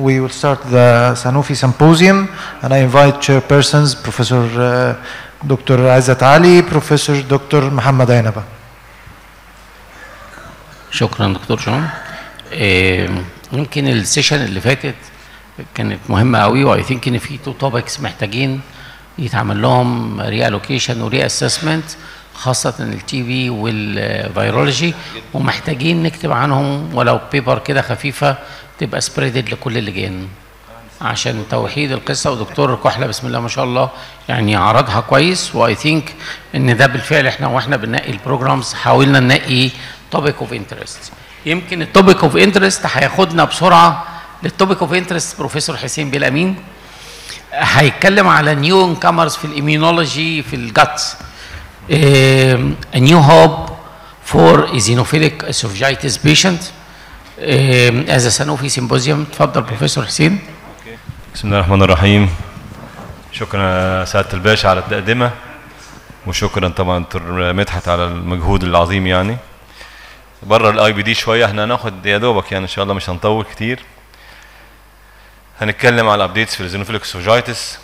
we will start the Sanofi Symposium, and I invite chairpersons, Professor uh, Dr. Aizat Ali, Professor Dr. Muhammad Ainaba. شكرا دكتور جون إيه، يمكن السيشن اللي فاتت كانت مهمه قوي واي ثينك ان في تو توبكس محتاجين يتعمل لهم ري الوكيشن وري اسسمنت خاصه التي في والفيرولوجي ومحتاجين نكتب عنهم ولو بيبر كده خفيفه تبقى سبريدد لكل اللجان عشان توحيد القصه ودكتور كحله بسم الله ما شاء الله يعني عرضها كويس واي ثينك ان ده بالفعل احنا واحنا بننقي البروجرامز حاولنا ننقي توبيك اوف انترست يمكن التوبيك اوف انترست هياخدنا بسرعه للتوبيك اوف انترست بروفيسور حسين بالامين هيتكلم على نيو انكمرز في الاميونولوجي في الجاتس a new hope for eosinophilic esophagitis patient um, as a Sanofi symposium اتفضل بروفيسور حسين بسم الله الرحمن الرحيم شكرا سعاده الباشا على التقدمه وشكرا طبعا دكتور مدحت على المجهود العظيم يعني بره الاي بي دي شويه احنا هناخد يا دوبك يعني ان شاء الله مش هنطول كتير هنتكلم على الابديتس في الزينوفيليك سوفجايتس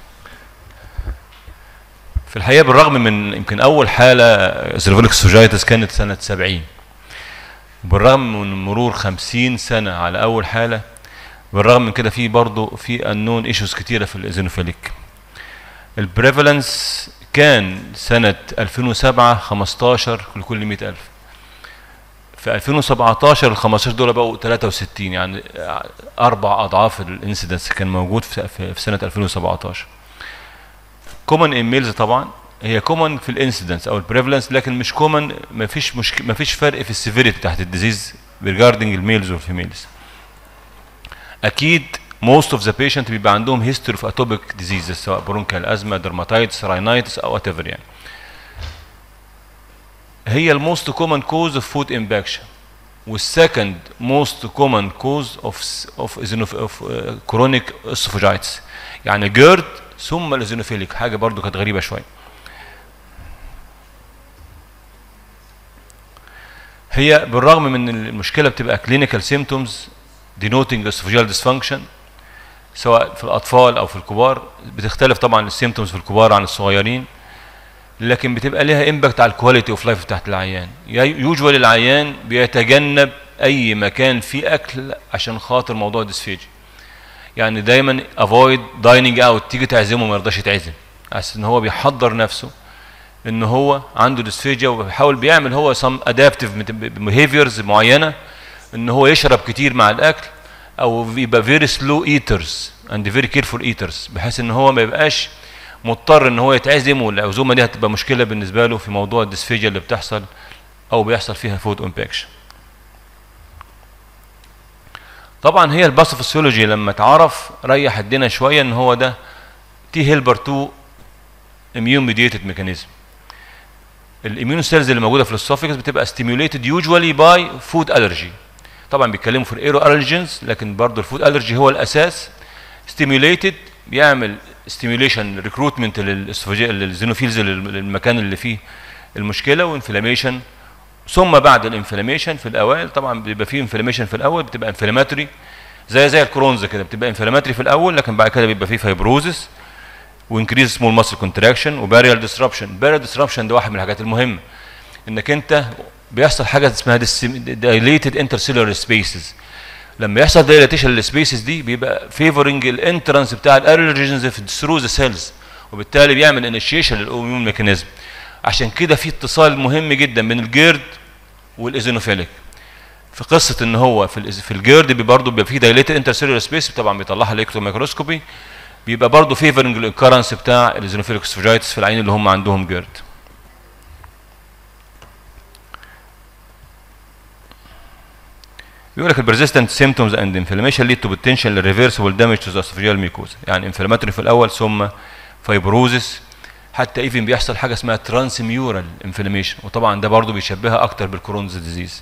في الحقيقه بالرغم من يمكن اول حاله زينوفيليك سوفجايتس كانت سنه 70 بالرغم من مرور 50 سنه على اول حاله بالرغم من كده في برضه في انون ايشوز كتيره في الزينوفيليك البريفالنس كان سنه 2007 15 لكل 100000 في 2017 ال 15 دول بقوا 63 يعني اربع اضعاف الانسيدنس كان موجود في, في, في سنه 2017 كومن ان ميلز طبعا هي كومن في الانسيدنس او البريفالنس لكن مش كومن ما فيش مشك... ما فيش فرق في السيفيريتي بتاعت الديزيز ريجاردنج الميلز والفيميلز اكيد most of the patient بيبقى عندهم history of atopic diseases سواء برونكال ازمه dermatitis rhinitis او whatever يعني هي الموست كومن كوز اوف فود امباكشن والسكند موست كومن كوز اوف اوف اوف كرونيك اسوفاجايتس يعني جيرد ثم الازينوفيليك حاجه برضو كانت غريبه شويه هي بالرغم من المشكله بتبقى كلينيكال سيمتومز denoting esophageal dysfunction سواء في الاطفال او في الكبار بتختلف طبعا السيمتومز في الكبار عن الصغيرين لكن بتبقى لها امباكت على الكواليتي اوف لايف بتاعت العيان يوجوال العيان بيتجنب اي مكان فيه اكل عشان خاطر موضوع الديسفيجي يعني دايما افويد دايننج اوت تيجي تعزمه ما يرضاش يتعزم عشان ان هو بيحضر نفسه ان هو عنده ديسفيجيا وبيحاول بيعمل هو سم ادابتيف بيهيفيرز معينه ان هو يشرب كتير مع الاكل او يبقى فيري سلو ايترز اند فيري كيرفول ايترز بحيث ان هو ما يبقاش مضطر ان هو يتعزم والعزومه دي هتبقى مشكله بالنسبه له في موضوع الديسفيجيا اللي بتحصل او بيحصل فيها فود امباكشن طبعا هي الباثوفيسيولوجي لما اتعرف ريح الدنيا شويه ان هو ده تي هيلبر 2 اميون ميديتد ميكانيزم الاميون سيلز اللي موجوده في الاسوفيكس بتبقى ستيميوليتد يوجوالي باي فود الرجي طبعا بيتكلموا في الايرو الرجنز لكن برضه الفود الرجي هو الاساس ستيميوليتد بيعمل ستيميوليشن ريكروتمنت للزينوفيلز للمكان اللي فيه المشكله وانفلاميشن ثم بعد الانفلاميشن في الاوائل طبعا بيبقى فيه انفلاميشن في الاول بتبقى انفلاماتوري زي زي الكرونز كده بتبقى انفلاماتوري في الاول لكن بعد كده بيبقى فيه فايبروزس وانكريز سمول ماسل كونتراكشن وباريال ديسربشن باريال ديسربشن ده واحد من الحاجات المهمه انك انت بيحصل حاجه اسمها دايليتد انترسيلولار سبيسز لما يحصل دايليتيشن للسبيسز دي بيبقى فيفورنج الانترنس بتاع الالرجينز ثرو ذا سيلز وبالتالي بيعمل انيشيشن للاوميون ميكانيزم عشان كده في اتصال مهم جدا بين الجيرد والايزينوفيليك في قصه ان هو في في الجيرد برضه بيبقى فيه دايليتد انترسيلولار سبيس طبعا بيطلعها الالكترون ميكروسكوبي بيبقى برضه فيفورنج الاكرنس بتاع الايزينوفيليك سفوجايتس في العين اللي هم عندهم جيرد بيقول لك البرزيستنت سيمتومز اند انفلاميشن ليد تو بوتنشال ريفرسبل دامج تو ذا اسوفيجيال ميكوزا يعني انفلاماتوري في الاول ثم فايبروزس حتى ايفن بيحصل حاجه اسمها ترانس ميورال انفلاميشن وطبعا ده برضه بيشبهها اكتر بالكرونز ديزيز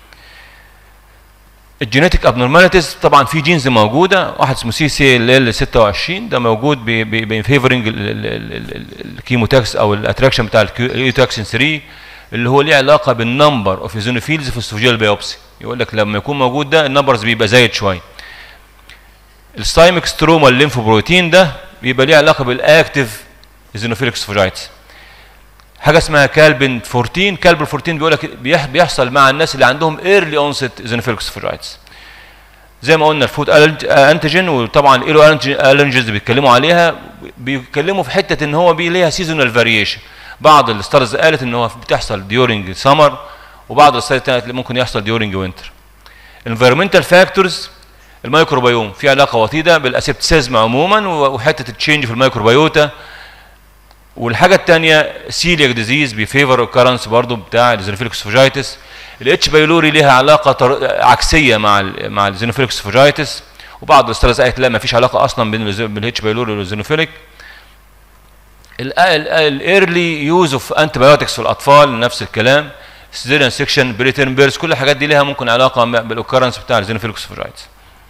الجينيتك ابنورماليتيز طبعا في جينز موجوده واحد اسمه سي سي ال ال 26 ده موجود بفيفرنج الكيموتاكس او الاتراكشن بتاع الكيوتاكسين 3 اللي هو ليه علاقه بالنمبر اوف ايزونوفيلز في السوفيجيال بايوبسي يقول لك لما يكون موجود ده النمبرز بيبقى زايد شويه السايمك ستروما الليمفوبروتين ده بيبقى ليه علاقه بالاكتيف ايزينوفيليك اسوفاجيتس حاجه اسمها كالبن 14 كالبن 14 بيقول لك بيح- بيحصل مع الناس اللي عندهم ايرلي اونست ايزينوفيليك اسوفاجيتس زي ما قلنا الفود ألرج- انتيجين وطبعا الايرو الرجنز بيتكلموا عليها بيتكلموا في حته ان هو بي ليها سيزونال فاريشن بعض الستارز قالت ان هو بتحصل ديورنج سمر وبعض الستارز قالت ممكن يحصل ديورنج وينتر environmental فاكتورز الميكروبيوم في علاقه وطيده بالاسيبتسيزم عموما وحته التشينج في الميكروبيوتا والحاجه الثانيه سيلياك ديزيز بيفيفر اوكرنس برضو بتاع الزينوفيليك سوفاجيتس الاتش بايلوري ليها علاقه تر... عكسيه مع ال مع الزينوفيليك سوفاجيتس وبعض الاستاذ قالت لا ما فيش علاقه اصلا بين الاتش بايلوري والزينوفيليك الايرلي يوز اوف انتي بايوتكس في الاطفال نفس الكلام سيزيريان سيكشن بريتيرن بيرس كل الحاجات دي ليها ممكن علاقه بالاوكرنس بتاع الزينوفيليك سوفاجيتس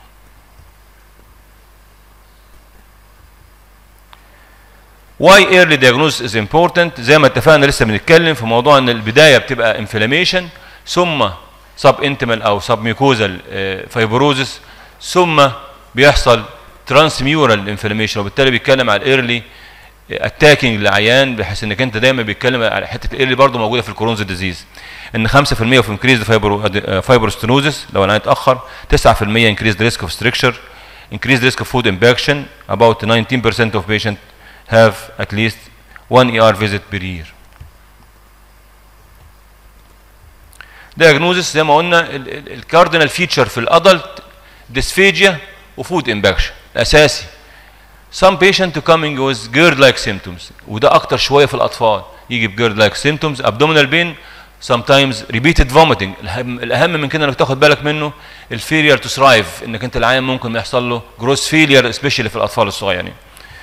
Why early diagnosis is important زي ما اتفقنا لسه بنتكلم في موضوع ان البدايه بتبقى انفلاميشن ثم سب انتمال او سب ميوكوزال فايبروزس ثم بيحصل ترانس ميورال انفلاميشن وبالتالي بيتكلم على الايرلي اتاكينج للعيان بحيث انك انت دايما بيتكلم على حته الايرلي برضه موجوده في الكرونز ديزيز ان 5% في انكريز فايبروستينوزس لو العيان اتاخر 9% انكريز ريسك اوف ستريكشر increased risk of food impaction about 19% of patients have at least one ER visit per year. diagnosis زي ما قلنا الكاردينال فيتشر في الادلت dysphagia وفود امباكشن اساسي some patient coming with GERD like symptoms وده اكتر شويه في الاطفال يجي ب GERD like symptoms abdominal pain sometimes repeated vomiting الأهم, الاهم من كده انك تاخد بالك منه الفيلير تو ثرايف انك انت العيان ممكن ما يحصل له جروس فيلير سبيشالي في الاطفال الصغيرين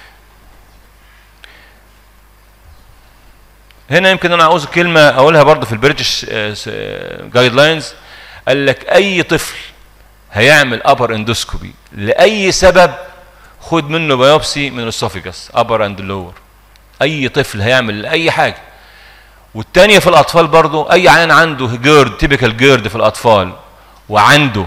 هنا يمكن انا عاوز كلمه اقولها برضه في البريتش جايد لاينز قال لك اي طفل هيعمل ابر اندوسكوبي لاي سبب خد منه بايوبسي من الاسوفيجاس ابر اند لور اي طفل هيعمل لاي حاجه والتانية في الاطفال برضه اي عيان عنده جيرد تيبيكال جيرد في الاطفال وعنده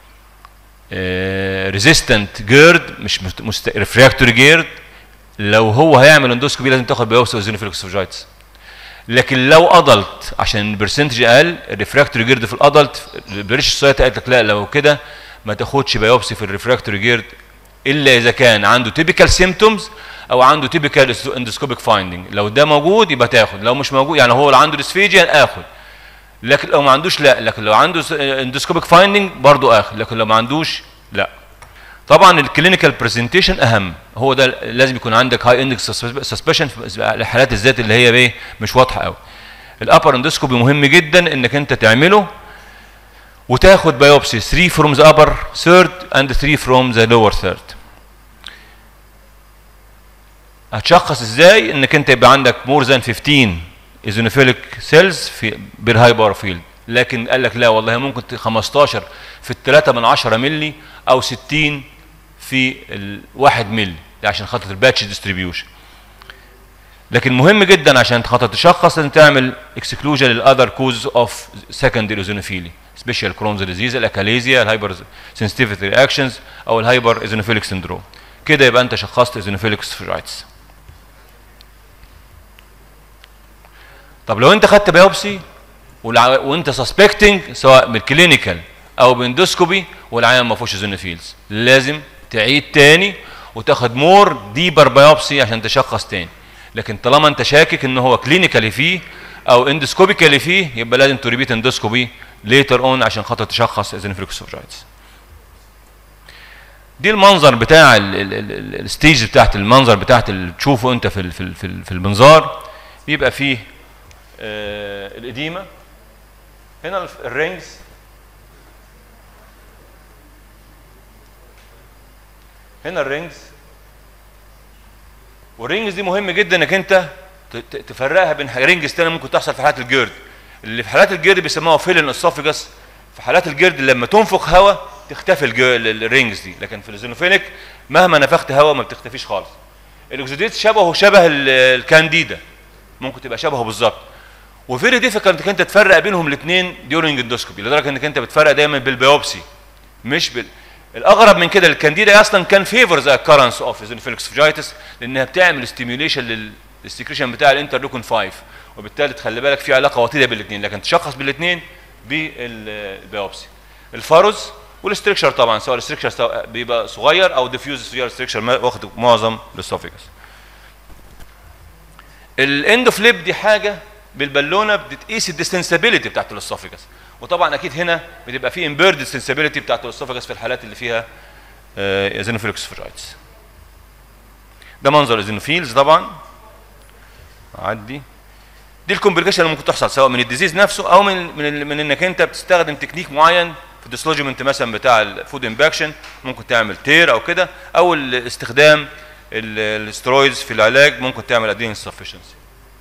ريزيستنت جيرد مش ريفراكتوري جيرد لو هو هيعمل اندوسكوبي لازم تاخد بايوبسي وزينوفيلكس فوجايتس لكن لو ادلت عشان البرسنتج اقل الريفراكتوري جيرد في الادلت البريش سوسايتي قالت لك لا لو كده ما تاخدش بايوبسي في الريفراكتوري جيرد الا اذا كان عنده تيبيكال سيمتومز او عنده تيبيكال اندوسكوبيك فايندنج لو ده موجود يبقى تاخد لو مش موجود يعني هو اللي عنده ديسفيجيا اخد لكن لو ما عندوش لا لكن لو عنده اندوسكوبيك فايندنج برضه اخد لكن لو ما عندوش لا طبعا الكلينيكال برزنتيشن اهم هو ده لازم يكون عندك هاي اندكس سسبشن في الحالات الذات اللي هي ايه مش واضحه قوي الابر اندوسكوبي مهم جدا انك انت تعمله وتاخد بايوبسي 3 فروم ذا upper third and 3 فروم ذا lower third هتشخص ازاي انك انت يبقى عندك مور ذان 15 ايزونوفيليك سيلز في بير هاي باور فيلد لكن قال لك لا والله ممكن 15 في الثلاثة من 10 ملي او 60 في الواحد ملي عشان خاطر الباتش ديستريبيوشن لكن مهم جدا عشان خاطر تشخص لازم تعمل اكسكلوجن للاذر كوز اوف سكندري ايزونوفيلي سبيشال كرونز ديزيز الاكاليزيا الهايبر سنسيتيفيتي رياكشنز او الهايبر ايزونوفيليك سندروم كده يبقى انت شخصت ايزونوفيليك سفرايتس طب لو انت خدت بايوبسي وانت سسبكتنج سواء بالكلينيكال او باندوسكوبي والعيان ما فيهوش ايزونوفيلز لازم تعيد تاني وتاخد مور ديبر بايوبسي عشان تشخص تاني لكن طالما انت شاكك ان هو كلينيكالي فيه او اندوسكوبيكالي فيه يبقى لازم تريبيت اندوسكوبي ليتر اون عشان خاطر تشخص ايزونوفيليك سوفرايتس دي المنظر بتاع الستيج بتاعت المنظر بتاعت اللي تشوفه انت في ال في ال في, ال في المنظار بيبقى فيه آه الاديمه هنا الرينجز هنا الرينجز والرينجز دي مهم جدا انك انت تفرقها بين رينجز تانية ممكن تحصل في حالات الجرد اللي في حالات الجرد بيسموها فيلن اسوفيجاس في حالات الجرد لما تنفخ هواء تختفي الرينجز دي لكن في الزينوفيليك مهما نفخت هواء ما بتختفيش خالص الاكزوديت شبهه شبه الكانديدا ممكن تبقى شبهه بالظبط وفيري ديفيكالت انك انت تفرق بينهم الاثنين ديورنج اندوسكوبي لدرجه انك انت بتفرق دايما بالبيوبسي مش بال الاغرب من كده الكانديدا اصلا كان فيفرز اكرنس اوف ايزونوفيليك اسوفاجيتس لانها بتعمل ستيميوليشن للسكريشن بتاع الانترلوكين 5 وبالتالي تخلي بالك في علاقه وطيده بالاثنين لكن تشخص بالاثنين بالبيوبسي الفاروز والاستركشر طبعا سواء الاستركشر بيبقى صغير او ديفيوز صغير استركشر واخد معظم الاسوفيجس الاند فليب دي حاجه بالبالونه بتقيس الديستنسابيلتي بتاعت الاسوفيجس وطبعا اكيد هنا بتبقى في امبيرد ديستنسابيلتي بتاعت الاسوفيجس في الحالات اللي فيها ايزينوفيلكس فرايتس ده منظر الايزينوفيلز طبعا عدي دي الكومبليكيشن اللي ممكن تحصل سواء من الديزيز نفسه او من من, من انك انت بتستخدم تكنيك معين في الديسلوجمنت مثلا بتاع الفود امباكشن ممكن تعمل تير او كده او استخدام الاسترويدز في العلاج ممكن تعمل ادين insufficiency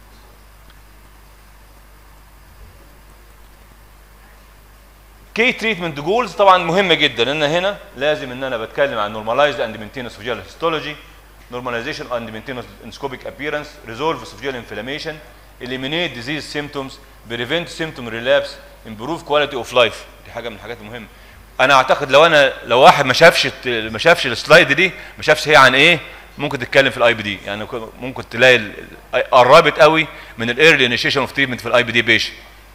كي تريتمنت جولز طبعا مهمه جدا ان هنا لازم ان انا بتكلم عن نورماليزد اند مينتينس فيجيال هيستولوجي normalization and maintenance endoscopic appearance resolve esophageal inflammation eliminate disease symptoms prevent symptom relapse improve quality of life دي حاجه من الحاجات المهمه انا اعتقد لو انا لو واحد ما شافش ما شافش السلايد دي ما شافش هي عن ايه ممكن تتكلم في الاي بي دي يعني ممكن تلاقي قربت قوي من الايرلي انيشيشن اوف تريتمنت في الاي بي دي بيشنت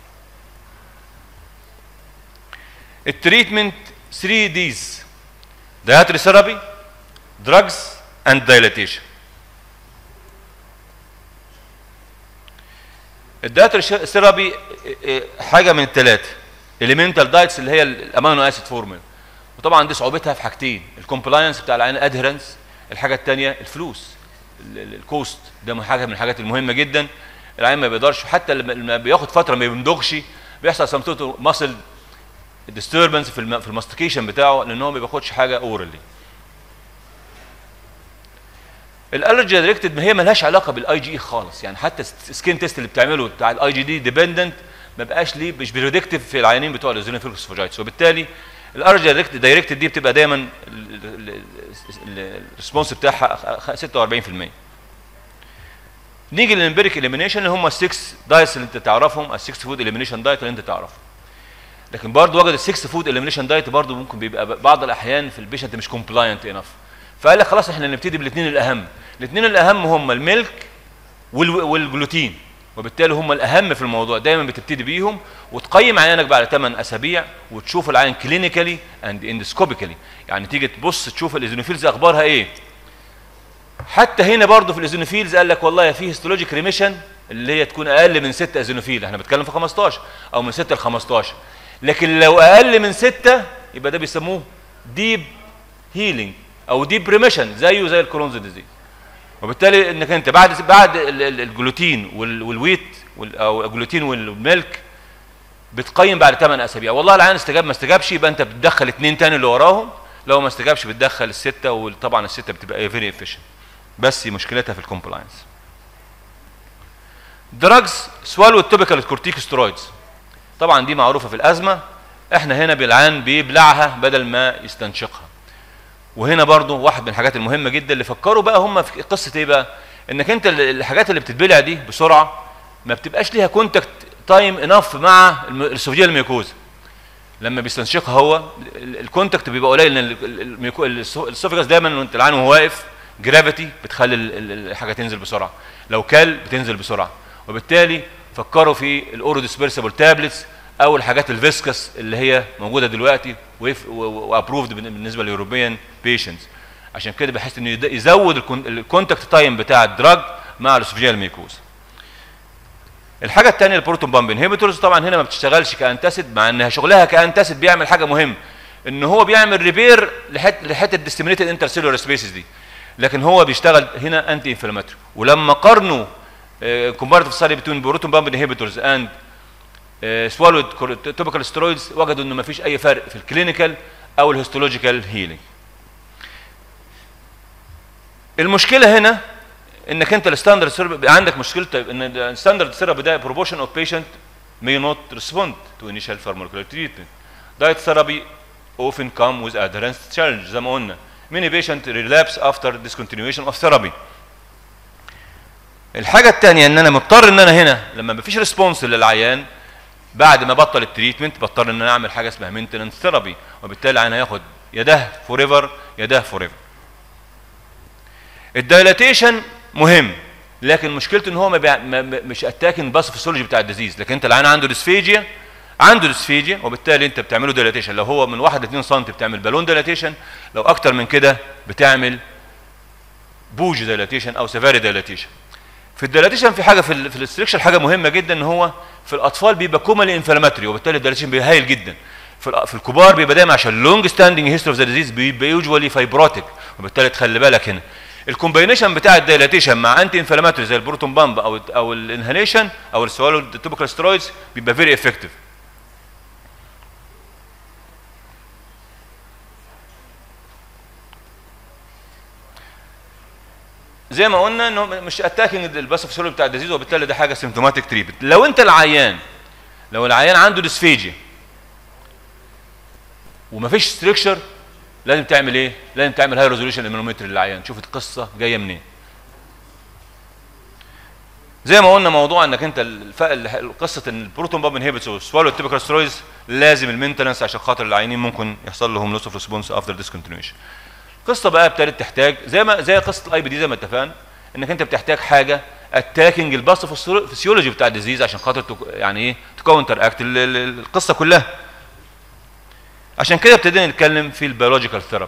التريتمنت 3 ديز dietary therapy drugs and dilatation الدايتري ثيرابي حاجه من الثلاثه elemental دايتس اللي هي الامينو اسيد فورمولا وطبعا دي صعوبتها في حاجتين الكومبلاينس بتاع العين ادهرنس الحاجه الثانيه الفلوس الكوست ده حاجه من الحاجات المهمه جدا العين ما بيقدرش حتى لما بياخد فتره ما بيمضغش بيحصل سمتوت ماسل ديستربنس في في الماستيكيشن بتاعه لان هو ما بياخدش حاجه اورالي الالرجي دايركتد هي ملهاش علاقه بالاي جي اي خالص يعني حتى السكين تيست اللي بتعمله بتاع الاي جي دي ديبندنت ما بقاش ليه مش بريدكتيف في العيانين بتوع الاوزينوفيلكس فاجايتس وبالتالي الالرجي دايركتد دي بتبقى دايما الريسبونس بتاعها 46% نيجي للامبيريك اليمينيشن اللي هم السكس دايتس اللي انت تعرفهم السكس فود اليمينيشن دايت اللي انت تعرفهم لكن برضه وجد السكس فود اليمينيشن دايت برضه ممكن بيبقى بعض الاحيان في البيشنت مش كومبلاينت انف فقال لك خلاص احنا نبتدي بالاثنين الاهم الاثنين الاهم هم الميلك والجلوتين وبالتالي هم الاهم في الموضوع دايما بتبتدي بيهم وتقيم عيانك بعد 8 اسابيع وتشوف العين كلينيكالي اند اندسكوبيكالي يعني تيجي تبص تشوف الايزونوفيلز اخبارها ايه حتى هنا برضه في الايزونوفيلز قال لك والله في هيستولوجيك ريميشن اللي هي تكون اقل من 6 ايزونوفيل احنا بنتكلم في 15 او من 6 ل 15 لكن لو اقل من 6 يبقى ده بيسموه ديب هيلينج او ديب ريميشن زيه زي الكرونز ديزيز وبالتالي انك انت بعد بعد الجلوتين والويت او الجلوتين والميلك بتقيم بعد 8 اسابيع والله العيان استجاب ما استجابش يبقى انت بتدخل اثنين تاني اللي وراهم لو ما استجابش بتدخل السته وطبعا السته بتبقى فيري افيشنت بس مشكلتها في الكومبلاينس دراجز سوالو التوبيكال كورتيكوسترويدز طبعا دي معروفه في الازمه احنا هنا بالعان بيبلعها بدل ما يستنشقها وهنا برضو واحد من الحاجات المهمه جدا اللي فكروا بقى هم في قصه ايه بقى انك انت الحاجات اللي بتتبلع دي بسرعه ما بتبقاش ليها كونتاكت تايم انف مع السوفيجيال الميكوزا لما بيستنشقها هو الكونتاكت بيبقى قليل لان السوفيجاس دايما وانت العين وهو واقف جرافيتي بتخلي الحاجه تنزل بسرعه لو كل بتنزل بسرعه وبالتالي فكروا في الاورو ديسبيرسبل تابلتس او الحاجات الفيسكس اللي هي موجوده دلوقتي وابروفد بالنسبه للاوروبيان بيشنتس عشان كده بحس انه يزود الكونتاكت تايم بتاع الدراج مع الاسوفيجيال ميكوز الحاجه الثانيه البروتون بامب انهبيتورز طبعا هنا ما بتشتغلش كانتاسيد مع انها شغلها كانتاسيد بيعمل حاجه مهمه ان هو بيعمل ريبير لحته لحته الديستيمينيتد انترسيلولار سبيسز دي لكن هو بيشتغل هنا انتي انفلاماتوري ولما قارنوا كومبارتيف ستادي بتوين بروتون بامب انهبيتورز اند سوالود توبيكال سترويدز وجدوا انه ما فيش اي فرق في الكلينيكال او الهيستولوجيكال هيلينج المشكله هنا انك انت الستاندرد سيرب عندك مشكله ان الستاندرد سيرب ده proportion of patient may not respond to initial pharmacological treatment diet therapy often come with adherence challenge زي ما قلنا many patient relapse after discontinuation of therapy الحاجه الثانيه ان انا مضطر ان انا هنا لما ما فيش ريسبونس للعيان بعد ما بطل التريتمنت بضطر ان انا اعمل حاجه اسمها مينتننس ثيرابي وبالتالي العيان هياخد يا ده فور ايفر يا ده فور ايفر الدايلاتيشن مهم لكن مشكلته ان هو ما بيع... ما ما- مش اتاكن بس فيسيولوجي بتاع الديزيز لكن انت العيان عنده ديسفيجيا عنده ديسفيجيا وبالتالي انت بتعمله دايلاتيشن لو هو من 1 ل 2 سم بتعمل بالون دايلاتيشن لو اكتر من كده بتعمل بوج دايلاتيشن او سيفاري دايلاتيشن في الدايلاتيشن في حاجه في ال في الاستركشر حاجه مهمه جدا ان هو في الاطفال بيبقى كومالي انفلاماتوري وبالتالي الدايلاتيشن بيبقى هايل جدا في, ال- في الكبار بيبقى دايما عشان لونج ستاندنج هيستوري اوف ذا ديزيز بيبقى يوجوالي فايبروتيك وبالتالي تخلي بالك هنا الكومباينيشن بتاع الدايلاتيشن مع انتي انفلاماتوري زي البروتون بامب او او الانهاليشن او السوالو التوبيكال سترويدز بيبقى فيري افكتيف زي ما قلنا انه مش اتاكينج الباثوفيسيولوجي بتاع الديزيز وبالتالي ده حاجه سيمتوماتيك تريتمنت لو انت العيان لو العيان عنده ديسفيجيا ومفيش ستريكشر لازم تعمل ايه؟ لازم تعمل هاي ريزوليوشن امينومتر للعيان شوف القصه جايه منين زي ما قلنا موضوع انك انت الف... ال- قصه ان البروتون باب انهبيتس والسوالو التيبيكال سترويدز لازم المينتنس عشان خاطر العيانين ممكن يحصل لهم لوس اوف ريسبونس افتر ديسكونتينيوشن القصه بقى ابتدت تحتاج زي ما زي قصه الاي بي دي زي ما اتفقنا انك انت بتحتاج حاجه اتاكينج الباثوفيسيولوجي بتاع الديزيز عشان خاطر تك... يعني ايه تكونتر اكت ال- ال- القصه كلها عشان كده ابتدينا نتكلم في البيولوجيكال ثيرابي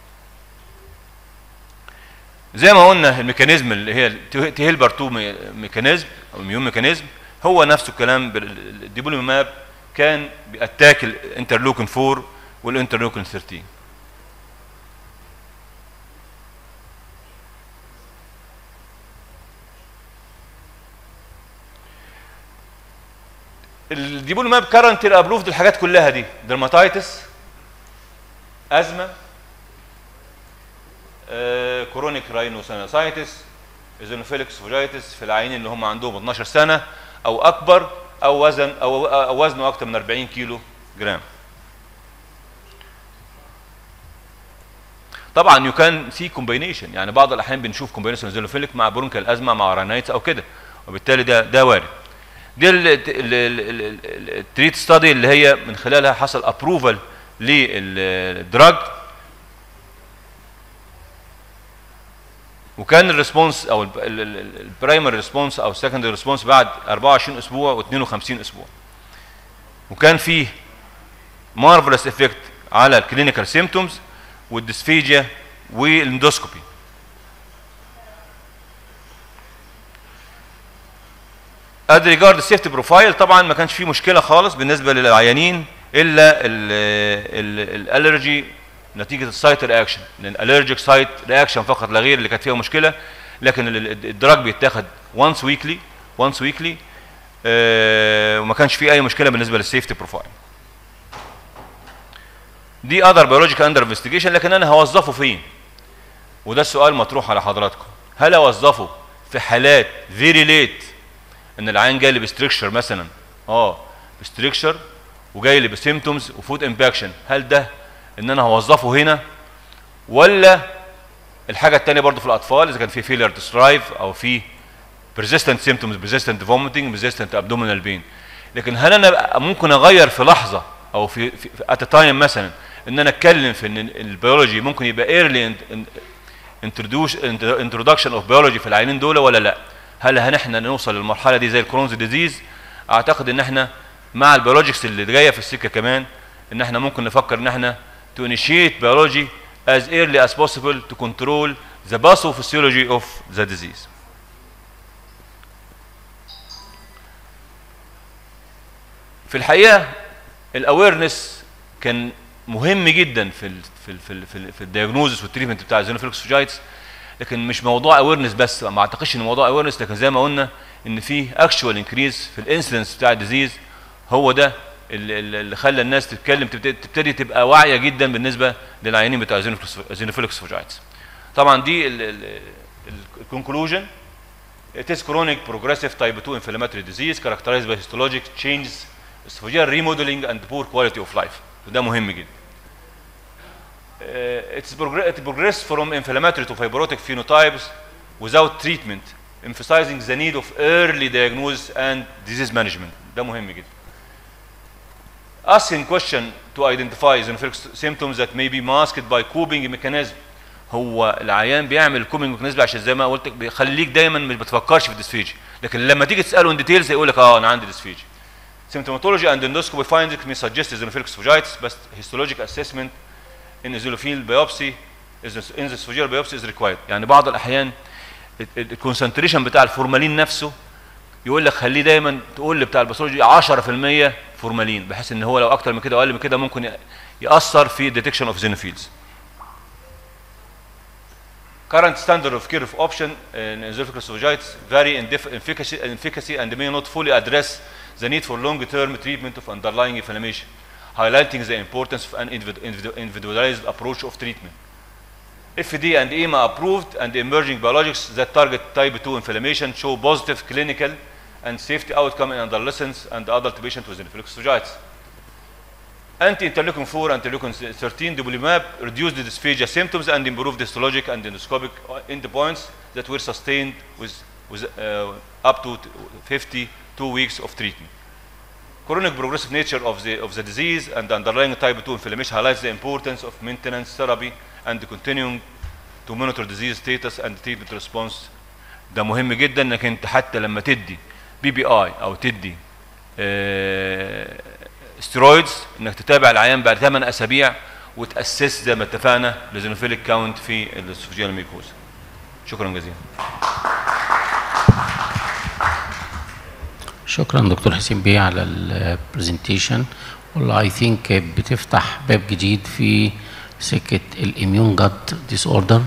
زي ما قلنا الميكانيزم اللي هي الت- تهيلبر 2 مي- ميكانيزم او الميون ميكانيزم هو نفس الكلام بال- الديبوليماب كان بيأتاك الانترلوكين 4 والانترلوكين 13 الديبوليماب كارنتي ابروفد الحاجات كلها دي درماتايتس ازمه آه، كرونيك راينوسينوسايتس ايزونوفيلكس فوجايتس في العيانين اللي هم عندهم 12 سنه او اكبر او وزن او أو وزنه اكثر من 40 كيلو جرام طبعا يو كان سي كومباينيشن يعني بعض الاحيان بنشوف كومباينيشن ايزونوفيلك مع برونكال ازمه مع راينايتس او كده وبالتالي ده ده وارد دي التريت ستادي اللي هي من خلالها حصل ابروفال للدراج وكان الريسبونس او البرايمري ريسبونس او السكندري ريسبونس بعد 24 اسبوع و52 اسبوع وكان فيه مارفلس افكت على الكلينيكال سيمتومز والديسفيجيا والاندوسكوبي اد ريجارد السيفتي بروفايل طبعا ما كانش فيه مشكله خالص بالنسبه للعيانين الا الالرجي نتيجه السايت رياكشن لان الالرجيك سايت رياكشن فقط لا غير اللي كانت فيها مشكله لكن ال- ال- الدراج بيتاخد وانس ويكلي وانس ويكلي وما كانش فيه اي مشكله بالنسبه للسيفتي بروفايل دي اذر بيولوجيكال اندر انفستيجيشن لكن انا هوظفه فين وده السؤال مطروح على حضراتكم هل اوظفه في حالات فيري ليت ان العيان جاي لي بستريكشر مثلا اه بستريكشر وجاي لي بسيمتومز وفود امباكشن هل ده ان انا هوظفه هنا ولا الحاجه الثانيه برضو في الاطفال اذا كان في فيلر تو سترايف او في persistent symptoms persistent vomiting persistent abdominal pain لكن هل انا ممكن اغير في لحظه او في في ات تايم مثلا ان انا اتكلم في ان البيولوجي ممكن يبقى early introduce introduction of biology في العينين دول ولا لا هل هنحن نوصل للمرحله دي زي الكرونز ديزيز اعتقد ان احنا مع البيولوجيكس اللي جايه في السكه كمان ان احنا ممكن نفكر ان احنا to initiate biology as early as possible to control the pathophysiology of the disease في الحقيقه الاويرنس كان مهم جدا في ال في ال في ال في, ال في الدياجنوزس والتريتمنت بتاع الزينوفيلكس فوجايتس لكن مش موضوع اويرنس بس ما اعتقدش ان موضوع اويرنس لكن زي ما قلنا ان في اكشوال انكريز في الانسيدنس بتاع الديزيز هو ده اللي, اللي خلى الناس تتكلم تبتدي, تبتدي تبقى واعيه جدا بالنسبه للعيانين بتاع الزينوفيلكس فوجايتس طبعا دي الكونكلوجن It is chronic progressive type 2 inflammatory disease characterized by histologic changes, esophageal remodeling and poor quality of life. وده مهم جدا. Uh, it's progress, it progress from inflammatory to fibrotic phenotypes without treatment, emphasizing the need of early diagnosis and disease management. ده مهم جدا. asking question to identify xenophilic symptoms that may be masked by coping mechanism هو العيان بيعمل كوبنج ميكانيزم عشان زي ما قلت لك بيخليك دايما مش بتفكرش في الديسفيجي لكن لما تيجي تساله ان ديتيلز يقول لك اه انا عندي ديسفيجي symptomatology and endoscopy findings may suggest eosinophilic esophagitis but histologic assessment in eosinophil biopsy is in the esophageal biopsy is required يعني بعض الاحيان الكونسنتريشن بتاع الفورمالين نفسه يقول لك خليه دايما تقول لي بتاع الباثولوجي 10% فورمالين بحيث ان هو لو اكتر من كده او اقل من كده ممكن ي- ياثر في ديتكشن اوف xenophiles Current standard of care of option in esophageal esophagitis vary in dif- efficacy, efficacy and may not fully address the need for long-term treatment of underlying inflammation, highlighting the importance of an individu- individu- individualized approach of treatment. FDA and EMA approved and emerging biologics that target type 2 inflammation show positive clinical and safety outcome in adolescents and adult patients with eosinophilic esophagitis. Anti-interleukin 4 and interleukin 13 dupilumab reduced the dysphagia symptoms and improved histologic and endoscopic endpoints that were sustained with, with uh, up to 52 weeks of treatment. Chronic progressive nature of the, of the disease and the underlying type 2 inflammation highlights the importance of maintenance therapy and continuing to monitor disease status and treatment response. ده مهم جدا انك انت حتى لما تدي بي بي اي او تدي ستيرويدز انك تتابع العيان بعد 8 اسابيع وتاسس زي ما اتفقنا لزينوفيليك كاونت في الاسوفجيال ميكوزا شكرا جزيلا شكرا دكتور حسين بيه على البرزنتيشن والله اي ثينك بتفتح باب جديد في سكه الاميون جاد ديس اوردر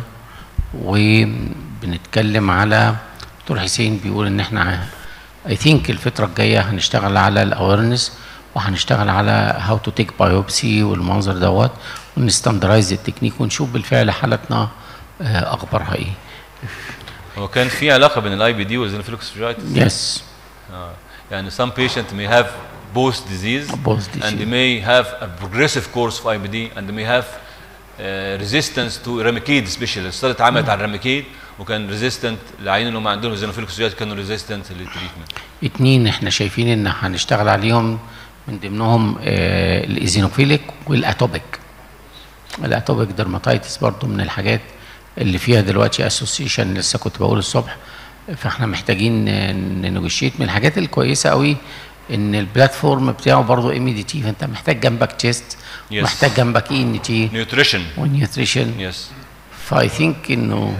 وبنتكلم على دكتور حسين بيقول ان احنا اي ثينك الفتره الجايه هنشتغل على الاويرنس وهنشتغل على هاو تو تيك بايوبسي والمنظر دوت ونستندرايز التكنيك ونشوف بالفعل حالتنا آه، اخبارها ايه هو كان في علاقه بين الاي بي دي والزينوفيليك اسوفجيتس يس يعني some patient may have both disease Both and disease. they may have a progressive course of IBD and they may have uh, resistance to Remicade especially الاستاذ اتعملت على الراميكيد وكان ريزيستنت العيان اللي هم عندهم زينوفيليك اسوفجيتس كانوا ريزيستنت للتريتمنت اتنين احنا شايفين ان هنشتغل عليهم من ضمنهم آه الايزينوفيليك والاتوبيك الاتوبيك درماتايتس برضو من الحاجات اللي فيها دلوقتي اسوسيشن لسه كنت بقول الصبح فاحنا محتاجين ننجوشيت من الحاجات الكويسه قوي ان البلاتفورم بتاعه برضو ام دي تي فانت محتاج جنبك تشيست Yes. محتاج جنبك اي ان تي نيوتريشن ونيوتريشن يس فاي ثينك انه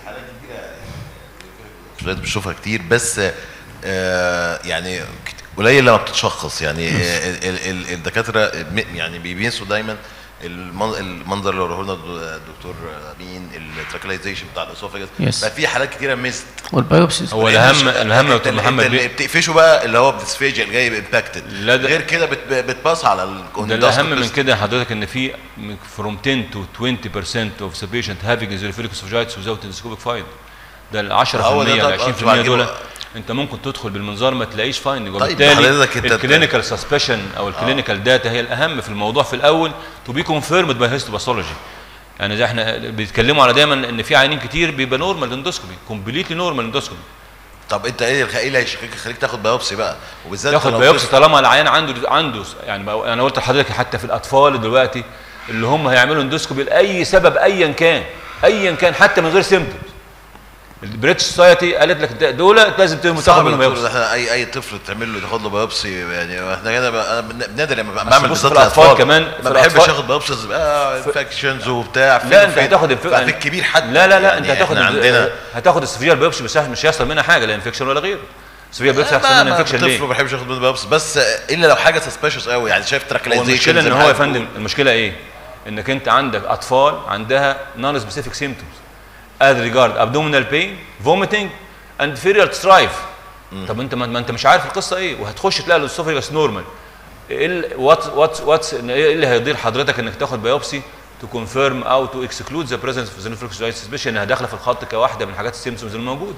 دلوقتي بنشوفها كتير بس آه يعني كت- قليل لما بتتشخص يعني آه، ال- ال- ال- الدكاتره م- يعني بينسوا دايما المن- المنظر اللي وراه لنا الدكتور امين التراكلايزيشن بتاع الاسوفاجس Yes. بقى في حالات كتيره ميست والبيوبسيس هو الاهم الاهم يا انت دكتور محمد اللي بيه بتقفشه بقى اللي هو بتسفيجيا اللي جاي امباكتد لا ده- غير كده بت- بتباص على ده الاهم من الكوندوسكوبيست. كده حضرتك ان في من- from 10 to 20% of the patient having eosinophilic esophagitis without endoscopic find ده ال 10% هو ده ال طب- 20% دول طبعاً. انت ممكن تدخل بالمنظار ما تلاقيش فايندنج طيب، وبالتالي حضرتك انت- الكلينيكال سسبشن او الكلينيكال داتا هي الاهم في الموضوع في الاول تو بي كونفيرمد باي هيستوباثولوجي يعني زي احنا بيتكلموا على دايما ان في عيانين كتير بيبقى نورمال اندوسكوبي كومبليتلي نورمال اندوسكوبي طب انت ايه الخ- ايه اللي هيخليك يخليك تاخد بايوبسي بقى وبالذات تاخد لو بايوبسي طفل- طالما العيان عنده عنده يعني بقى- انا قلت لحضرتك حتى في الاطفال دلوقتي اللي هم هيعملوا اندوسكوبي لاي سبب ايا كان ايا كان حتى من غير سيمتومز البريتش سوسايتي قالت لك ده- دول لازم تاخد صعب منهم الدكتور بايوبسي ده احنا اي اي طفل تعمل له تاخد له بايوبسي يعني احنا هنا بقى- انا بن- نادر لما بس بعمل بص بالذات في الأطفال الأطفال. كمان، ما في بحبش الأطفال- اخد بايوبسيز اه انفكشنز وبتاع فين لا انت وفين. هتاخد الف- في الكبير حتى لا لا لا يعني انت هتاخد احنا عندنا هتاخد السفير بايوبسي بس مش هيحصل منها حاجه لا انفكشن ولا غيره السفير بايوبسي هيحصل ما منها ما انفكشن الطفل ليه؟ ما بحبش اخد منه بايوبسي بس الا لو حاجه سسبشس قوي يعني شايف هو تراكلايزيشن المشكله ان هو يا فندم المشكله ايه؟ انك انت عندك اطفال عندها نون سبيسيفيك سيمتومز as regard abdominal pain vomiting and ferial strife طب انت ما ما انت مش عارف القصه ايه وهتخش تلاقي الاسوفيجاس نورمال ايه وات وات واتس ايه اللي هيضير حضرتك انك تاخد بايوبسي تو كونفيرم او تو اكسكلود ذا بريزنس اوف زينوفلوكس سبيشال انها داخله في الخط كواحده من حاجات السيمتومز الموجوده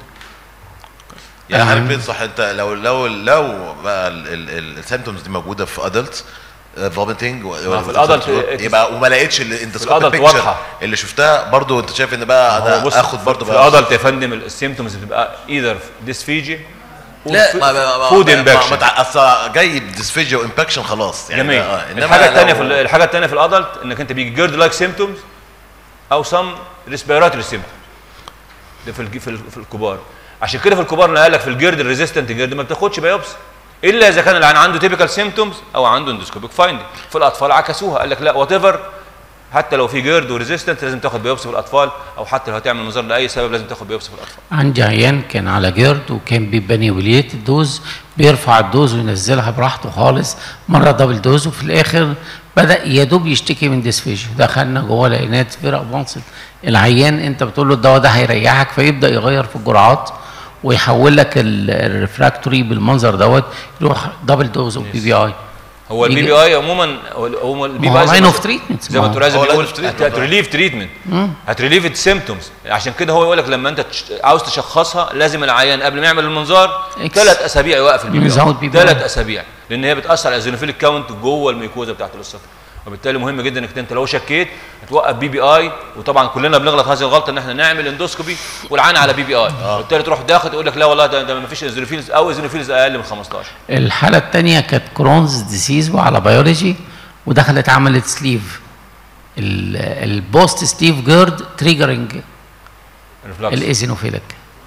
يعني حضرتك بتنصح انت لو لو لو بقى السيمتومز دي موجوده في ادلت فوميتنج في الadult يبقى وما لقيتش الاندسكوبيك الadult بيكتشر واضحة. اللي شفتها برضو انت شايف ان بقى هو انا بص اخد برضو في بقى الادلت يا فندم السيمتومز بتبقى ايذر ديسفيجي لا ما ما ما فود ما- ما- امباكشن ما تع- اصل جاي ديسفيجيا وامباكشن خلاص يعني جميل آه، إنما الحاجه الثانيه لو- في ال- الحاجه الثانيه في الادلت انك انت بيجي جيرد لايك سيمتومز او سم ريسبيراتوري سيمتومز ده في الج- في, ال- في الكبار عشان كده في الكبار انا قال لك في الجيرد الريزيستنت جيرد ما بتاخدش بايوبسي الا اذا كان العيان عنده تيبيكال سيمتومز او عنده اندوسكوبيك فايندنج في الاطفال عكسوها قال لك لا وات ايفر حتى لو في جيرد وريزيستنت لازم تاخد بايوبسي في الاطفال او حتى لو هتعمل منظار لاي سبب لازم تاخد بايوبسي في الاطفال عندي عيان كان على جيرد وكان بيبقى نيوليت الدوز بيرفع الدوز وينزلها براحته خالص مره دبل دوز وفي الاخر بدا يا دوب يشتكي من ديسفيجيا دخلنا جوه لقيناه فيرا ادفانسد العيان انت بتقول له الدواء ده هيريحك فيبدا يغير في الجرعات ويحول لك ال- الريفراكتوري بالمنظر دوت يروح دبل دوز اوف بي بي اي هو البي يجي- بي اي عموما هو هو البي ما بي هو اي زي line ما- of treatment. زي ما ما هو- دكتور عايز هو line بيقول of treatment. هتريليف تريتمنت هتريليف السيمتومز عشان كده هو يقول لك لما انت تش- عاوز تشخصها لازم العيان قبل ما يعمل المنظار إكس. ثلاث اسابيع يوقف البي بي يزود اي BBI. ثلاث اسابيع لان هي بتاثر على الزينوفيليك كاونت جوه الميكوزا بتاعت الاسفل وبالتالي مهم جدا انك انت لو شكيت توقف بي بي اي وطبعا كلنا بنغلط هذه الغلطه ان احنا نعمل اندوسكوبي والعين على بي بي اي وبالتالي تروح داخل تقول لك لا والله ده, ده ما فيش ايزوفيلز او ايزوفيلز اقل من 15 الحاله الثانيه كانت كرونز ديسيز وعلى بيولوجي ودخلت عملت سليف البوست ستيف جيرد تريجرنج الريفلكس الايزينوفيلك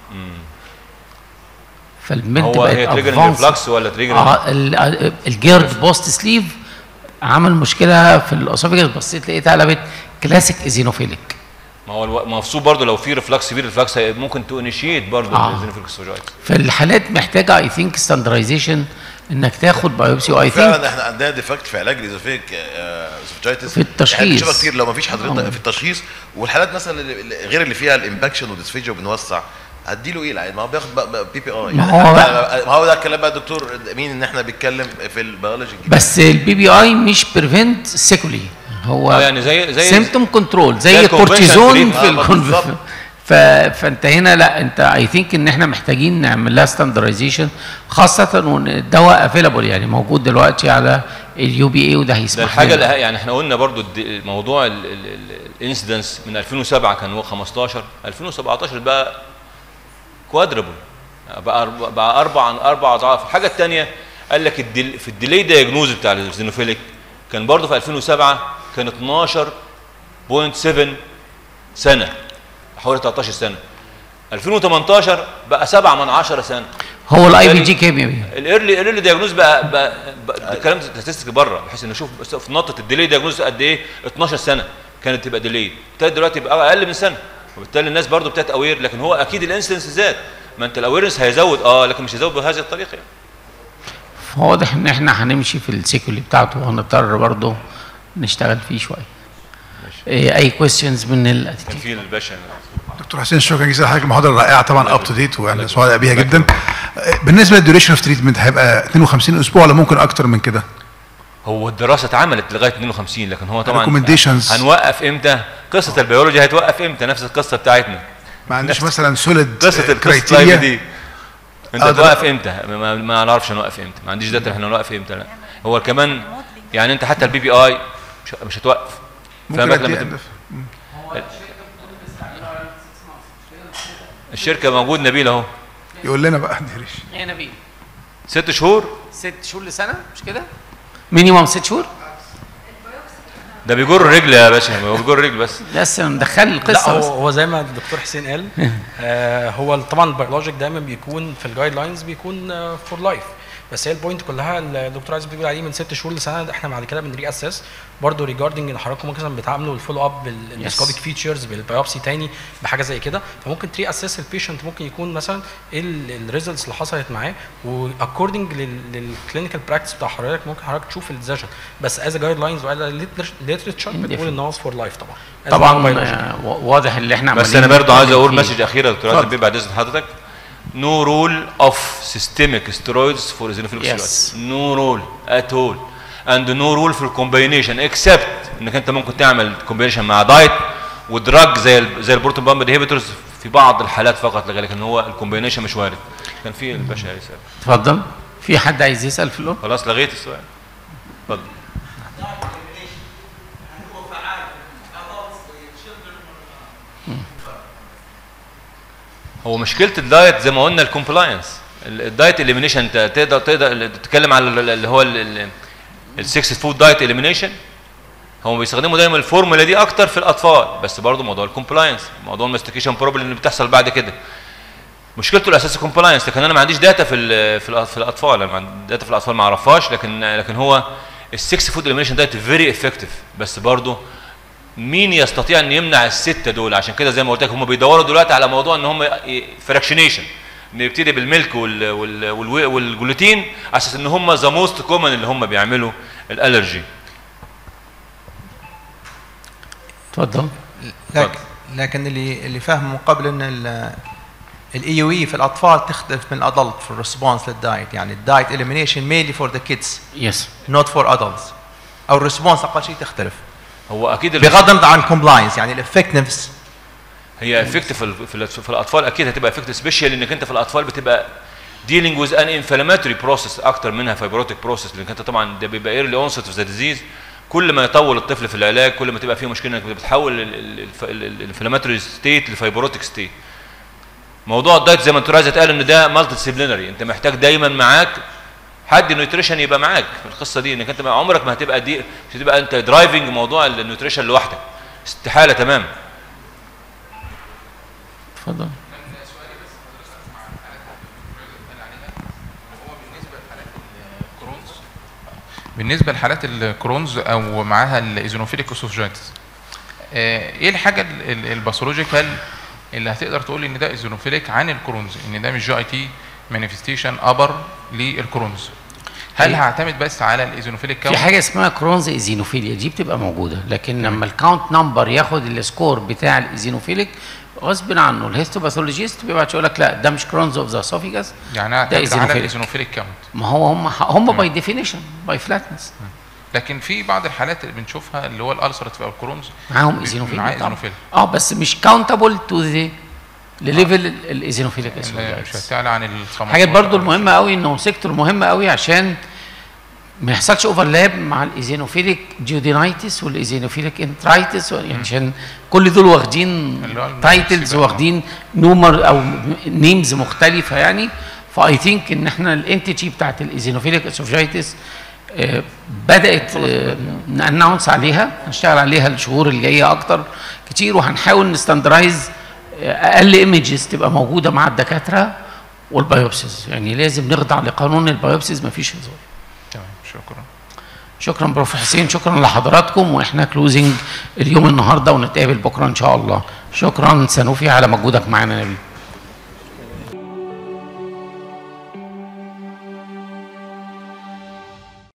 فالبنت هو بقت هي تريجر advanced. ريفلكس ولا تريجر اه ال- الجيرد بوست سليف عمل مشكله في الاسوفيجاس بصيت لقيتها قلبت كلاسيك ايزينوفيلك ما هو الو- مفصول برضه لو في ريفلكس في ريفلكس هي- ممكن تونيشيت برضه آه. الزينوفيلكس فاجايتس فالحالات محتاجه اي ثينك ستاندرايزيشن انك تاخد بايوبسي واي ثينك فعلا احنا عندنا ديفكت في علاج الايزوفيك اسوفجايتس في التشخيص. احنا بنشوفها كتير لو ما فيش حضرتك في التشخيص والحالات مثلا اللي- اللي- غير اللي فيها الامباكشن والديسفيجيا وبنوسع هديله ايه العيان ما هو بياخد بي بي اي ما هو ما هو ده الكلام بقى دكتور مين ان احنا بنتكلم في البيولوجي الجديد بس البي بي اي مش بريفنت سيكولي هو اه يعني زي زي سيمتوم كنترول زي زي الكورتيزون الconventional في treatment. آه، الكونف بالظبط. ف... فانت هنا لا انت اي ثينك ان احنا محتاجين نعمل لها ستاندرايزيشن خاصه وان الدواء افيلابل يعني موجود دلوقتي على اليو بي اي وده ده هيسمح الحاجه لنا. اللي يعني احنا قلنا برضو الد- موضوع الانسيدنس من 2007 كان هو 15 2017 بقى كوادربل بقى أرب- بقى اربع اربع اضعاف الحاجه الثانيه قال لك الدل في الديلي دايجنوز بتاع الزينوفيليك كان برضو في 2007 كان 12.7 سنه حوالي 13 سنه 2018 بقى 7 من 10 سنه هو الاي بي بالتالي جي كيمياء الايرلي الايرلي دياجنوز بقى, بقى, بقى ده كلام ستاتستيك بره بحيث ان نشوف بس في نقطه الديلي دياجنوز قد ايه 12 سنه كانت تبقى ديلي ابتدت دلوقتي يبقى اقل من سنه وبالتالي الناس برضو ابتدت اوير لكن هو اكيد الانسيدنس زاد ما انت الاويرنس هيزود اه لكن مش هيزود بهذه الطريقه يعني فواضح ان احنا هنمشي في السيكولي بتاعته وهنضطر برضه نشتغل فيه شويه إيه اي كويستشنز من ال كان في الباشا دكتور حسين شكرا جزيلا حضرتك محاضره رائعه طبعا اب تو ديت واحنا سعداء بيها جدا بالنسبه للديوريشن اوف تريتمنت هيبقى 52 اسبوع ولا ممكن اكتر من كده؟ هو الدراسه اتعملت لغايه 52 لكن هو طبعا Recommendations. هنوقف امتى قصه البيولوجي هتوقف امتى نفس القصه بتاعتنا ما عنديش مثلا سوليد قصه القصه اللايف دي انت آه، ده- توقف امتى ما, ما نعرفش نوقف امتى ما عنديش داتا احنا نوقف امتى لا هو كمان يعني انت حتى البي بي اي مش, مش هتوقف ممكن فاهمك قد لما إيه تبقى- الشركه موجود نبيل اهو يقول لنا بقى ديوريشن يا نبيل ست شهور ست شهور لسنه مش كده؟ مينيمم ست شهور؟ ده بيجر رجل يا باشا هو بيجر رجل بس بس ندخل لا القصه هو بس هو زي ما الدكتور حسين قال آه هو طبعا البيولوجيك دايما بيكون في الجايد لاينز بيكون فور لايف بس هي البوينت كلها اللي الدكتور عايز بيقول عليه من ست شهور لسنه ده احنا بعد كده بنري اساس برضه ريجاردنج ان حضراتكم مثلا بتعاملوا الفولو اب بالاندسكوبيك فيتشرز بالبيوبسي تاني بحاجه زي كده فممكن تري اساس البيشنت ممكن يكون مثلا ايه الريزلتس اللي حصلت معاه واكوردنج للكلينيكال براكتس بتاع حضرتك ممكن حضرتك تشوف الديسيجن بس از جايد لاينز وعلى ليترشر بتقول ان هو فور لايف طبعا As طبعا non biological. آه، واضح ان احنا بس عمالين انا برضو عايز نتكلم اقول فيه. مسج اخيره يا دكتور اتفضل. عاطف بيه بعد اذن حضرتك no rule of systemic steroids for eosinophilic Yes. steroids no rule at all and no rule for combination except انك انت ممكن تعمل combination مع دايت ودراج زي ال زي البروتون بامب انهبيتورز في بعض الحالات فقط لا غير، لكن هو الكومبينيشن مش وارد كان في الباشا يسال اتفضل في حد عايز يسال في الاول؟ خلاص لغيت السؤال اتفضل هو مشكله الدايت زي ما قلنا الكومبلاينس الدايت اليمينيشن انت تقدر تقدر تتكلم على ال- اللي هو السكس فود دايت اليمينيشن هم بيستخدموا دايما الفورمولا دي اكتر في الاطفال بس برضه موضوع الكومبلاينس موضوع الماستيكيشن بروبلم اللي بتحصل بعد كده مشكلته الاساسيه الكومبلاينس لكن انا ما عنديش داتا في ال في, ال في الاطفال انا ما عندي داتا في الاطفال ما اعرفهاش لكن لكن هو السكس فود اليمينيشن دايت فيري افكتيف بس برضه مين يستطيع ان يمنع السته دول عشان كده زي ما قلت لك هم بيدوروا دلوقتي على موضوع ان هم فراكشنيشن نبتدي بالملك وال وال وال والجلوتين على اساس ان هم ذا موست كومن اللي هم بيعملوا الالرجي اتفضل لكن لكن اللي اللي فاهمه من قبل ان الاي يو اي في الاطفال تختلف من الادلت في الريسبونس للدايت يعني الدايت اليمينيشن مينلي فور ذا كيدز يس نوت فور ادلتس او الريسبونس اقل شيء تختلف هو اكيد ال- بغض النظر عن كومبلاينس يعني الافكتنس هي افكتيف في, ال- في, ال- في الاطفال اكيد هتبقى افكتيف سبيشال انك انت في الاطفال بتبقى dealing with an inflammatory process اكتر منها fibrotic process لانك انت طبعا ده بيبقى early onset of the disease كل ما يطول الطفل في العلاج كل ما تبقى فيه مشكله انك بتحول الانفلاماتوري ستيت لفايبروتيك ستيت موضوع الدايت زي ما انتوا عايز اتقال ان ده مالتي ديسيبلينري انت محتاج دايما معاك حد نيوتريشن يبقى معاك في القصه دي انك انت عمرك ما هتبقى دي مش هتبقى انت درايفنج موضوع النيوتريشن لوحدك استحاله تمام اتفضل بالنسبه لحالات الكرونز او معاها الايزونوفيليك اسوفجايتس ايه الحاجه ال- ال- الباثولوجيكال اللي هتقدر تقول ان ده ايزونوفيليك عن الكرونز ان ده مش جي اي تي مانيفستيشن ابر للكرونز هل هي- هعتمد بس على الايزونوفيليك في كاونت حاجه اسمها كرونز ايزينوفيليا دي بتبقى موجوده لكن لما الكاونت نمبر ياخد السكور بتاع الايزينوفيليك غصب عنه الهيستوباثولوجيست بيبعت يقول لك لا ده مش كرونز اوف ذا اسوفيجاس يعني ده اعتمد على ايزينوفيليك الايزونوفيليك كاونت ما هو هم هم باي ديفينيشن باي فلاتنس لكن في بعض الحالات اللي بنشوفها اللي هو الالسراتيف او الكرونز معاهم معاه ايزينوفيليا ايزونوفيليا اه بس مش كاونتابل تو ذا لليفل الايزينوفيليك اللي مش هتعلى عن ال 15 حاجات برضو المهمه قوي انه سيكتور مهم قوي عشان ما يحصلش اوفرلاب مع الايزينوفيليك جيودينايتس والايزينوفيليك انترايتس يعني عشان كل دول واخدين اللي هو تايتلز المصيبة. واخدين نومر او نيمز مختلفه يعني فاي ثينك ان احنا الانتيتي بتاعت الايزينوفيليك اسوفجايتس بدات نانونس عليها هنشتغل عليها الشهور اللي جايه اكتر كتير وهنحاول نستندرايز اقل ايمجز تبقى موجوده مع الدكاتره والبيوبسيز يعني لازم نخضع لقانون البيوبسيز مفيش هزار تمام شكرا شكرا بروف حسين شكرا لحضراتكم واحنا كلوزنج اليوم النهارده ونتقابل بكره ان شاء الله شكرا سنوفي على مجهودك معانا يا نبيل